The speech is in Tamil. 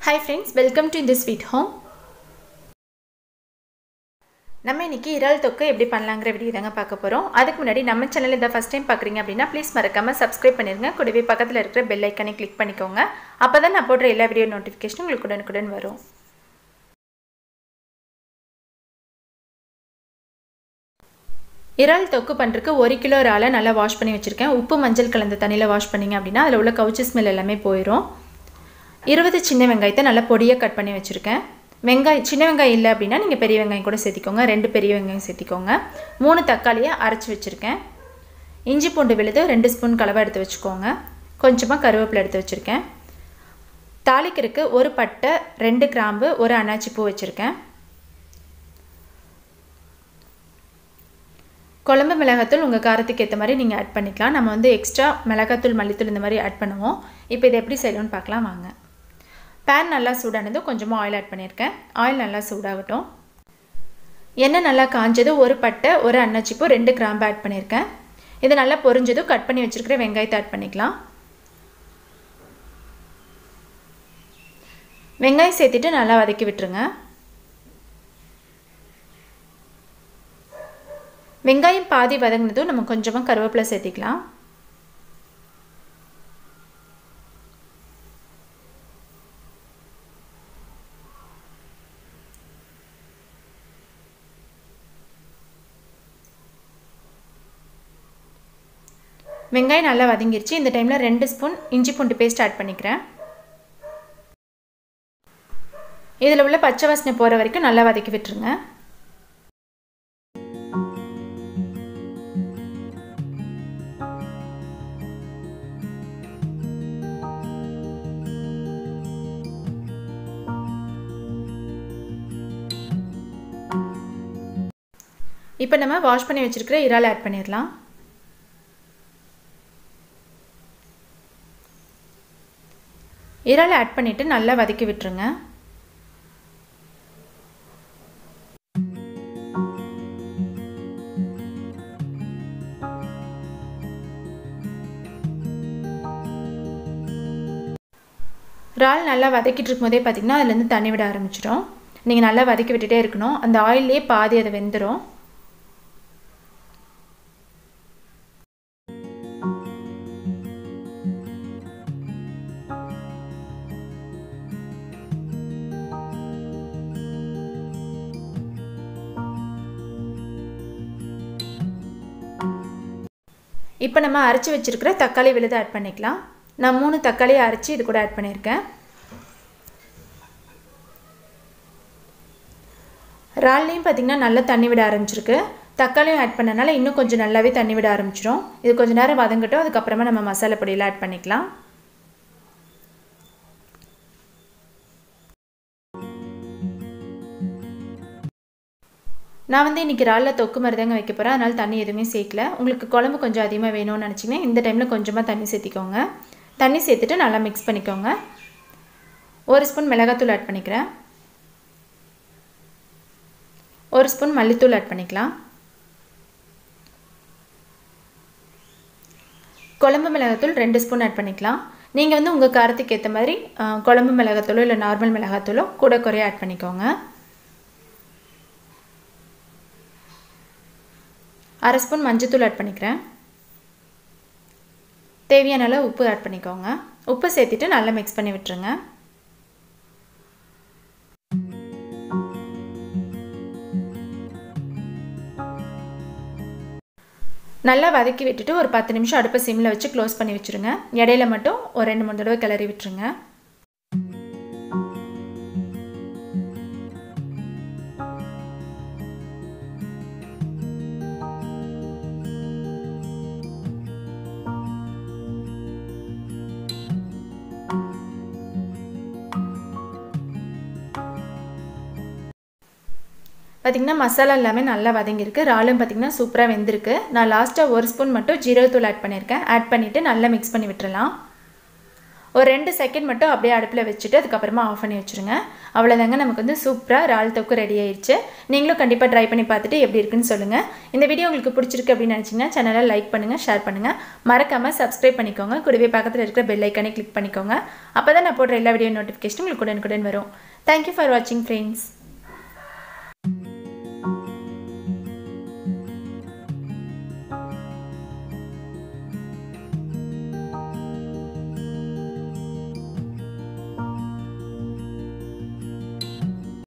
ஹாய் ஃப்ரெண்ட்ஸ் வெல்கம் டு இந்த ஸ்வீட் ஹோம் நம்ம இன்றைக்கி இறால் தொக்கு எப்படி பண்ணலாங்கிற வீடியோ தாங்க பார்க்க போகிறோம் அதுக்கு முன்னாடி நம்ம சேனல் இதை ஃபஸ்ட் டைம் பார்க்குறீங்க அப்படின்னா ப்ளீஸ் மறக்காமல் சப்ஸ்கிரைப் பண்ணிடுங்க கூடவே பக்கத்தில் இருக்கிற பெல் ஐக்கனை கிளிக் பண்ணிக்கோங்க அப்போ தான் நான் போடுற எல்லா வீடியோ நோட்டிஃபிகேஷனும் உங்களுக்கு உடனுக்குடன் வரும் இறால் தொக்கு பண்ணுறதுக்கு ஒரு கிலோ இறாலை நல்லா வாஷ் பண்ணி வச்சுருக்கேன் உப்பு மஞ்சள் கலந்த தண்ணியில் வாஷ் பண்ணிங்க அப்படின்னா அதில் உள்ள கவுச்சி ஸ்மெல் எல்லாமே போயிடும் இருபது சின்ன வெங்காயத்தை நல்லா பொடியாக கட் பண்ணி வச்சுருக்கேன் வெங்காயம் சின்ன வெங்காயம் இல்லை அப்படின்னா நீங்கள் பெரிய வெங்காயம் கூட சேர்த்திக்கோங்க ரெண்டு பெரிய வெங்காயம் சேர்த்திக்கோங்க மூணு தக்காளியை அரைச்சி வச்சுருக்கேன் இஞ்சி பூண்டு விழுது ரெண்டு ஸ்பூன் கலவை எடுத்து வச்சுக்கோங்க கொஞ்சமாக கருவேப்பிலை எடுத்து வச்சுருக்கேன் தாளிக்கிறதுக்கு ஒரு பட்டை ரெண்டு கிராம்பு ஒரு அன்னாச்சி பூ வச்சுருக்கேன் குழம்பு மிளகாத்தூள் உங்கள் காரத்துக்கு ஏற்ற மாதிரி நீங்கள் ஆட் பண்ணிக்கலாம் நம்ம வந்து எக்ஸ்ட்ரா மிளகாத்தூள் மல்லித்தூள் இந்த மாதிரி ஆட் பண்ணுவோம் இப்போ இதை எப்படி செய்யணும்னு பார்க்கலாம் வாங்க பேன் நல்லா சூடானதும் கொஞ்சமாக ஆயில் ஆட் பண்ணியிருக்கேன் ஆயில் நல்லா சூடாகட்டும் எண்ணெய் நல்லா காஞ்சது ஒரு பட்டை ஒரு அன்னாச்சிப்பூ ரெண்டு கிராம்பு ஆட் பண்ணியிருக்கேன் இது நல்லா பொரிஞ்சதும் கட் பண்ணி வச்சுருக்கிற வெங்காயத்தை ஆட் பண்ணிக்கலாம் வெங்காயம் சேர்த்துட்டு நல்லா வதக்கி விட்டுருங்க வெங்காயம் பாதி வதங்கினதும் நம்ம கொஞ்சமாக கருவேப்பிலை சேர்த்திக்கலாம் வெங்காயம் நல்லா வதங்கிருச்சு இந்த டைமில் ரெண்டு ஸ்பூன் இஞ்சி பூண்டு பேஸ்ட் ஆட் பண்ணிக்கிறேன் இதில் உள்ள பச்சை வாசனை போகிற வரைக்கும் நல்லா வதக்கி விட்டுருங்க இப்போ நம்ம வாஷ் பண்ணி வச்சுருக்கிற இறால் ஆட் பண்ணிடலாம் இறால் ஆட் பண்ணிவிட்டு நல்லா வதக்கி விட்டுருங்க இறால் நல்லா வதக்கிட்டு இருக்கும்போதே பார்த்திங்கன்னா அதுலேருந்து தண்ணி விட ஆரம்பிச்சிடும் நீங்கள் நல்லா வதக்கி விட்டுட்டே இருக்கணும் அந்த ஆயிலே பாதி அதை வெந்துடும் இப்போ நம்ம அரைச்சி வச்சுருக்கிற தக்காளி விழுது ஆட் பண்ணிக்கலாம் நான் மூணு தக்காளியை அரைச்சி இது கூட ஆட் பண்ணியிருக்கேன் இறால்லையும் பார்த்திங்கன்னா நல்லா தண்ணி விட ஆரம்பிச்சிருக்கு தக்காளியும் ஆட் பண்ணனால இன்னும் கொஞ்சம் நல்லாவே தண்ணி விட ஆரம்பிச்சிடும் இது கொஞ்சம் நேரம் வதங்கட்டும் அதுக்கப்புறமா நம்ம மசாலா பொடியெல்லாம் ஆட் பண்ணிக்கலாம் நான் வந்து இன்றைக்கி இறாலில் தொக்கு மாதிரி தாங்க வைக்க போகிறேன் அதனால் தண்ணி எதுவுமே சேர்க்கல உங்களுக்கு குழம்பு கொஞ்சம் அதிகமாக வேணும்னு நினச்சிங்கன்னா இந்த டைமில் கொஞ்சமாக தண்ணி சேர்த்திக்கோங்க தண்ணி சேர்த்துட்டு நல்லா மிக்ஸ் பண்ணிக்கோங்க ஒரு ஸ்பூன் மிளகாத்தூள் ஆட் பண்ணிக்கிறேன் ஒரு ஸ்பூன் மல்லித்தூள் ஆட் பண்ணிக்கலாம் குழம்பு மிளகாத்தூள் ரெண்டு ஸ்பூன் ஆட் பண்ணிக்கலாம் நீங்கள் வந்து உங்கள் காரத்துக்கு ஏற்ற மாதிரி குழம்பு மிளகாத்தூளோ இல்லை நார்மல் மிளகாத்தூளோ கூட குறைய ஆட் பண்ணிக்கோங்க அரை ஸ்பூன் மஞ்சத்தூள் ஆட் பண்ணிக்கிறேன் தேவையான அளவு உப்பு ஆட் பண்ணிக்கோங்க உப்பு சேர்த்துட்டு நல்லா மிக்ஸ் பண்ணி விட்டுருங்க நல்லா வதக்கி விட்டுட்டு ஒரு பத்து நிமிஷம் அடுப்பை சிம்மில் வச்சு க்ளோஸ் பண்ணி வச்சுருங்க இடையில மட்டும் ஒரு ரெண்டு மூணு தடவை கிளறி விட்டுருங்க பார்த்திங்கன்னா மசாலா எல்லாமே நல்லா வதங்கியிருக்கு இறாலும் பார்த்திங்கன்னா சூப்பராக வெந்திருக்கு நான் லாஸ்ட்டாக ஒரு ஸ்பூன் மட்டும் ஜீரகத்தூள் ஆட் பண்ணியிருக்கேன் ஆட் பண்ணிவிட்டு நல்லா மிக்ஸ் பண்ணி விட்டுறலாம் ஒரு ரெண்டு செகண்ட் மட்டும் அப்படியே அடுப்பில் வச்சுட்டு அதுக்கப்புறமா ஆஃப் பண்ணி வச்சுருங்க அவ்வளோதாங்க நமக்கு வந்து சூப்பராக இறால் தொக்கு ரெடி ஆயிடுச்சு நீங்களும் கண்டிப்பாக ட்ரை பண்ணி பார்த்துட்டு எப்படி இருக்குன்னு சொல்லுங்கள் இந்த வீடியோ உங்களுக்கு பிடிச்சிருக்கு அப்படின்னு நினச்சிங்கன்னா சேனலை லைக் பண்ணுங்கள் ஷேர் பண்ணுங்கள் மறக்காமல் சப்ஸ்கிரைப் பண்ணிக்கோங்க கூடவே பக்கத்தில் இருக்கிற பெல் ஐக்கானே கிளிக் பண்ணிக்கோங்க அப்போ தான் நான் போடுற எல்லா வீடியோ நோட்டிஃபிகேஷனும் உங்களுக்கு உடனுக்குடன் வரும் தேங்க்யூ ஃபார் வாட்சிங் ஃப்ரெண்ட்ஸ்